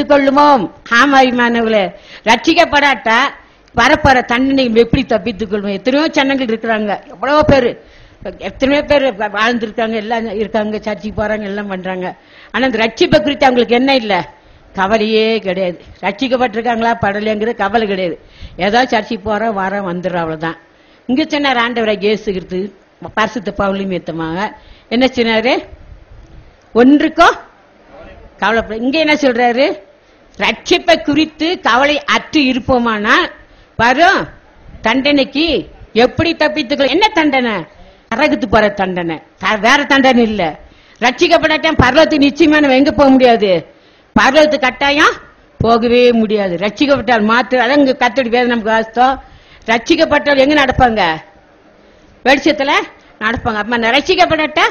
தப்பித்துக் கொள்ளுமோம் ஆமாய்மானவர்களே ரட்சிக்கப்படாட்டா வரப்போற தண்டனை எப்படி தப்பித்துக் கொள்வோம் எத்தனையோ ஜனங்கள் இருக்கிறாங்க எவ்வளவோ பேரு எத்தனையோ பேர் வாழ்ந்திருக்காங்க எல்லாம் இருக்காங்க சர்ச்சுக்கு போறாங்க எல்லாம் பண்றாங்க ஆனா அந்த ரட்சிப்பை குறித்து அவங்களுக்கு என்ன இல்ல கவலையே கிடையாது ரட்சிக்கப்பட்டிருக்காங்களா படலைங்கிறது கவலை கிடையாது ஏதோ சர்ச்சுக்கு போறோம் வரோம் வந்துடுறோம் அவ்வளவுதான் இங்க சொன்னார் ஆண்டவரை இயேசுகிறது பரிசுத்த பவுலியும் ஏத்தமாக என்ன சொன்னாரு ஒன்றுக்கும் கவலைப்பட இங்க என்ன சொல்றாரு ரட்சிப்பை குறித்து கவலை அற்று இருப்போமானால் வரும் தண்டனைக்கு எப்படி தப்பித்துக்கலாம் என்ன தண்டனை நரகத்து போற தண்டனை த- வேற தண்டனை இல்ல ரட்சிக்கப்படாட்டம் பர்வத்துக்கு நிச்சயமா நம்ம எங்க போக முடியாது பர்வத்து கட்டாயம் போகவே முடியாது ரட்சிக்கப்பட்டால் மாத்திரம் அதான் இங்க கத்தடி வேதம் நமக்கு வாஸ்தம் ரட்சிக்கப்பட்டால் எங்க நடப்பாங்க வெளிச்சத்துல நடப்பாங்க அப்ப ரட்சிக்கப்படட்டா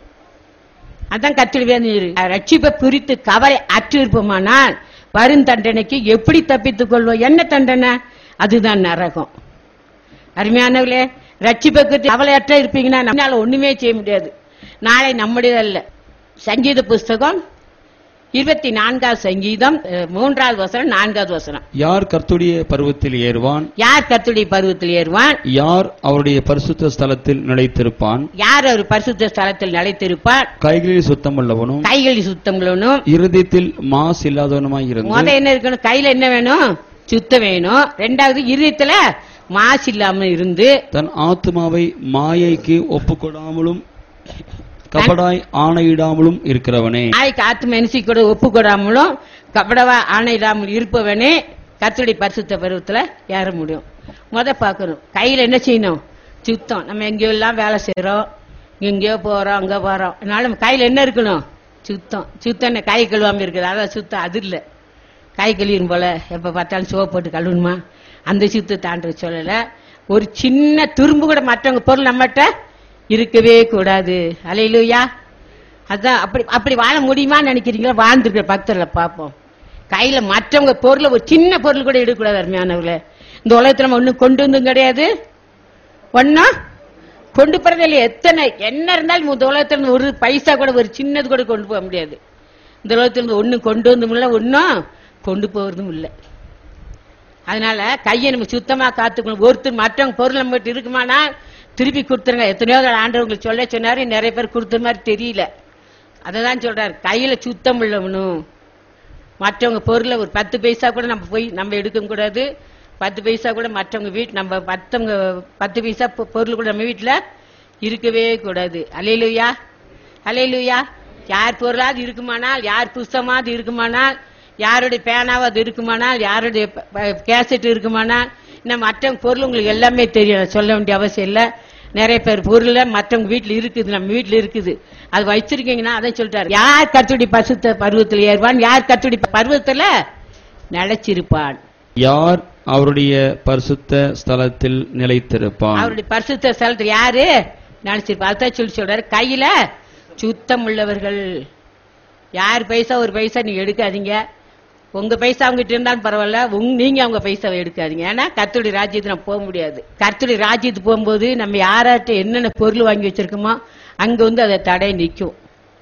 அதான் கத்திரி வேணும் ரட்சிப்பை குறித்து கவலை அற்று இருப்போமானால் வரும் தண்டனைக்கு எப்படி தப்பித்துக் கொள்வோம் என்ன தண்டனை அதுதான் நரகம் அருமையானவர்களே ரட்சிப்பை குறித்து கவலையற்ற இருப்பீங்கன்னா நம்மளால ஒண்ணுமே செய்ய முடியாது நாளை நம்முடையதல்ல சங்கீத புஸ்தகம் இருபத்தி நான்காவது சங்கீதம் அஹ், மூன்றாவது வசனம் நான்காவது வசனம் யார் கர்த்துடைய பருவத்தில் ஏறுவான் யார் கத்துடைய பருவத்தில் ஏறுவான் யார் அவருடைய பரிசுத்த ஸ்தலத்தில் நிலைத்திருப்பான் யார் ஒரு பரிசுத்த ஸ்தலத்தில் நிலைத்திருப்பான் கைகளில் சுத்தமுள்ளவனும் கைகளில் சுத்தங்களும் இருதயத்தில் மாசு இல்லாதவனுமாய் இருந்து முத என்ன இருக்கணும் கையில என்ன வேணும் சுத்தம் வேணும் ரெண்டாவது இருதயத்துல மாசு இல்லாம இருந்து தன் ஆத்மாவை மாயைக்கு ஒப்புக்கொடாமலும் கபடாய் ஆணையிடாமலும் இருக்கிறவனே நாய்க்கு ஆத்து மனுஷி கூட ஒப்பு கொடாமலும் கபடவா ஆணையிடாமல் இருப்பவனே கத்துடைய பரிசுத்த பருவத்துல ஏற முடியும் முத பார்க்கணும் கையில என்ன செய்யணும் சுத்தம் நம்ம எங்கேயோ எல்லாம் வேலை செய்யறோம் எங்கேயோ போறோம் அங்க போறோம் அதனால நம்ம கையில என்ன இருக்கணும் சுத்தம் சுத்தம் என்ன கை கழுவாம இருக்குது அதான் சுத்தம் அது இல்ல கை கழுவிடும் போல எப்ப பார்த்தாலும் சோப்பு போட்டு கழுவணுமா அந்த சுத்தத்தை ஆண்டு சொல்லல ஒரு சின்ன துரும்பு கூட மற்றவங்க பொருள் நம்மகிட்ட இருக்கவே கூடாது அலையிலுயா அதான் அப்படி அப்படி வாழ முடியுமான்னு நினைக்கிறீங்களா வாழ்ந்துருக்கிற பக்தர்களை பார்ப்போம் கையில மற்றவங்க பொருளை ஒரு சின்ன பொருள் கூட எடுக்கக்கூடாது அருமையானவர்களே இந்த உலகத்துல நம்ம ஒண்ணும் கொண்டு வந்தும் கிடையாது ஒன்னும் கொண்டு போறது இல்லையா எத்தனை என்ன இருந்தாலும் இந்த உலகத்துல இருந்து ஒரு பைசா கூட ஒரு சின்னது கூட கொண்டு போக முடியாது இந்த உலகத்துல இருந்து ஒண்ணும் கொண்டு வந்தும் இல்ல ஒன்னும் கொண்டு போறதும் இல்லை அதனால கையை நம்ம சுத்தமா காத்துக்கணும் ஒருத்தர் மற்றவங்க பொருள் நம்ம கிட்ட இருக்குமானா திருப்பி கொடுத்துருங்க எத்தனையோ தடவை ஆண்டவங்களுக்கு சொல்ல சொன்னாரு நிறைய பேர் கொடுத்த மாதிரி தெரியல அததான் சொல்றாரு கையில சுத்தம் உள்ளவனும் மற்றவங்க பொருளை ஒரு பத்து பைசா கூட நம்ம போய் நம்ம எடுக்க கூடாது பத்து பைசா கூட மற்றவங்க வீட்டு நம்ம மற்றவங்க பத்து பைசா பொ- பொருள் கூட நம்ம வீட்டுல இருக்கவே கூடாது அலையிலுயா அலையிலுயா யார் பொருளாவது இருக்குமானால் யார் புஸ்தமாவது இருக்குமானால் யாருடைய பேனாவது இருக்குமானால் யாருடைய ப- ப- கேசட் இருக்குமானால் இன்னும் மற்றவங்க பொருள் உங்களுக்கு எல்லாமே தெரியும் சொல்ல வேண்டிய அவசியம் இல்ல நிறைய பேர் பொருள் மற்றவங்க வீட்டுல இருக்குது நம்ம வீட்டுல இருக்குது அது வச்சிருக்கீங்கன்னா அதான் சொல்லிட்டாரு யார் கத்துடி பசுத்த பருவத்தில் ஏறுவான் யார் கத்துடி பருவத்துல நிலைச்சிருப்பான் யார் அவருடைய பரிசுத்த ஸ்தலத்தில் நிலைத்திருப்பான் அவருடைய பரிசுத்த ஸ்தலத்தில் யாரு நினைச்சிருப்பா அதான் சொல்லி சொல்றாரு கையில சுத்தம் உள்ளவர்கள் யார் பைசா ஒரு பைசா நீங்க எடுக்காதீங்க உங்க பைசா அவங்ககிட்ட இருந்தாலும் பரவாயில்ல உங்க நீங்க அவங்க பைசாவை எடுக்காதீங்க ஏன்னா கர்த்தருடைய ராஜ்யத்துக்கு நம்ம போக முடியாது கர்த்தருடைய ராஜ்யத்துக்கு போகும்போது நம்ம யாராட்ட என்னென்ன பொருள் வாங்கி வச்சிருக்கோமோ அங்க வந்து அதை தடை நிற்கும்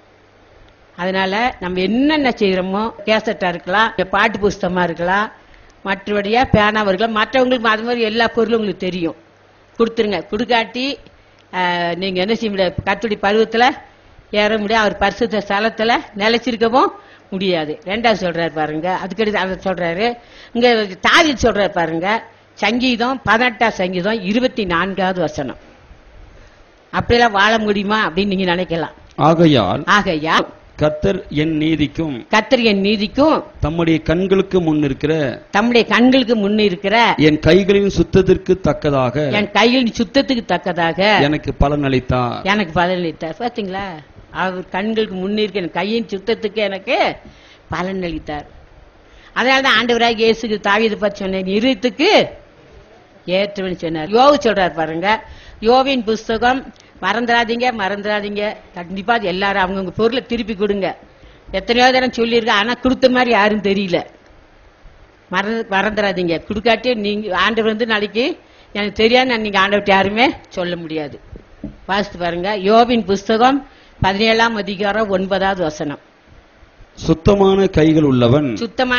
அதனால நம்ம என்னென்ன செய்யறோமோ கேசட்டா இருக்கலாம் இல்ல பாட்டு புஸ்தகமா இருக்கலாம் மற்றபடியா பேனாவா இருக்கலாம் மற்றவங்களுக்கு அது மாதிரி எல்லா பொருளும் உங்களுக்கு தெரியும் கொடுத்துருங்க கொடுக்காட்டி ஆஹ், நீங்க என்ன செய்ய முடியாது கத்துடி பருவத்துல ஏற முடியாது அவர் பரிசுத்த ஸ்தலத்துல நிலைச்சிருக்கவும் முடியாது ரெண்டாவது சொல்றாரு பாருங்க அதுக்கடுத்து அதை சொல்றாரு இங்க தாவி சொல்றாரு பாருங்க சங்கீதம் பதினெட்டாம் சங்கீதம் இருபத்தி நான்காவது வசனம் அப்படியெல்லாம் வாழ முடியுமா அப்படின்னு நீங்க நினைக்கலாம் ஆகையால் ஆகையா கர்த்தர் என் நீதிக்கும் கத்திரியின் நீதிக்கும் தம்முடைய கண்களுக்கு முன் இருக்கிற தம்முடைய கண்களுக்கு முன்ன இருக்கிற என் கைகளின் சுத்தத்திற்கு தக்கதாக என் கையில் சுத்தத்துக்கு தக்கதாக எனக்கு பலன் அளித்தார் எனக்கு பலனளித்தார் பாத்தீங்களா அவர் கண்களுக்கு முன்னிருக்க என் கையின் சுத்தத்துக்கு எனக்கு பலன் அளித்தார் அதனாலதான் ஆண்டவராக இயேசுக்கு தாவீது பற்றி சொன்னேன் இருத்துக்கு ஏற்றவன் சொன்னார் யோவு சொல்றார் பாருங்க யோவின் புஸ்தகம் மறந்துடாதீங்க மறந்துடாதீங்க கண்டிப்பா அது எல்லாரும் அவங்கவுங்க பொருளை திருப்பி கொடுங்க எத்தனையோ தரம் சொல்லியிருக்கேன் ஆனா கொடுத்த மாதிரி யாரும் தெரியல மறந்து மறந்துடாதீங்க கொடுக்காட்டி நீங்க ஆண்டவர் வந்து நாளைக்கு எனக்கு தெரியாது நீங்க ஆண்டவர்கிட்ட யாருமே சொல்ல முடியாது வாசித்து பாருங்க யோபின் புஸ்தகம் பதினேழாம் அதிகாரம் ஒன்பதாவது வசனம் சுத்தமான கைகள் உள்ளவன் சுத்தமான